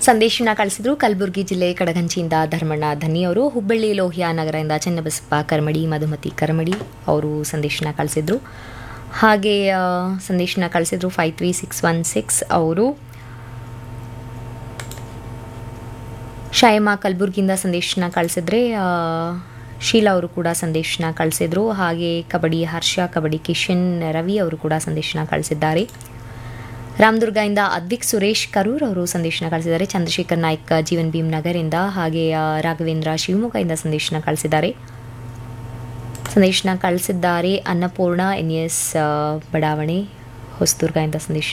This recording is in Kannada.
ಸಂದೇಶನ ಕಳಿಸಿದ್ರು ಕಲಬುರಗಿ ಜಿಲ್ಲೆ ಕಡಗಂಚಿಯಿಂದ ಧರ್ಮಣ್ಣ ಧನಿ ಅವರು ಹುಬ್ಬಳ್ಳಿ ಲೋಹಿಯಾ ನಗರದಿಂದ ಚನ್ನಬಸಪ್ಪ ಕರ್ಮಡಿ ಮಧುಮತಿ ಕರ್ಮಡಿ ಅವರು ಸಂದೇಶನ ಕಳಿಸಿದ್ರು ಹಾಗೆ ಆ, ಸಂದೇಶನ ಕಳಿಸಿದ್ರು five three six one six ಅವರು ಶಾಯಮ ಕಲಬುರ್ಗಿಯಿಂದ ಸಂದೇಶನ ಕಳಿಸಿದ್ರೆ ಆ, ಶೀಲಾ ಅವರು ಕೂಡ ಸಂದೇಶನ ಕಳಿಸಿದ್ರು ಹಾಗೆ ಕಬಡ್ಡಿ ಹರ್ಷ ಕಬಡ್ಡಿ ಕಿಶನ್ ರವಿ ಅವರು ಕೂಡ ಸಂದೇಶನ ಕಳಿಸಿದ್ದಾರೆ ರಾಮದುರ್ಗದಿಂದ ಅದ್ವಿಕ್ ಸುರೇಶ್ ಕರೂರ್ ಅವರು ಸಂದೇಶನ ಕಳಿಸಿದ್ದಾರೆ ಚಂದ್ರಶೇಖರ್ ನಾಯ್ಕ್ ಜೀವನ್ ಭೀಮ್ ನಗರಿಂದ ಹಾಗೆ ಆ, ರಾಘವೇಂದ್ರ ಶಿವಮೊಗ್ಗದಿಂದ ಸಂದೇಶನ ಕಳಿಸಿದ್ದಾರೆ ಸಂದೇಶನ ಕಳಿಸಿದ್ದಾರೆ ಅನ್ನಪೂರ್ಣ ಎನ್ ಎಸ್ ಬಡಾವಣೆ ಹೊಸದುರ್ಗದಿಂದ ಸಂದೇಶ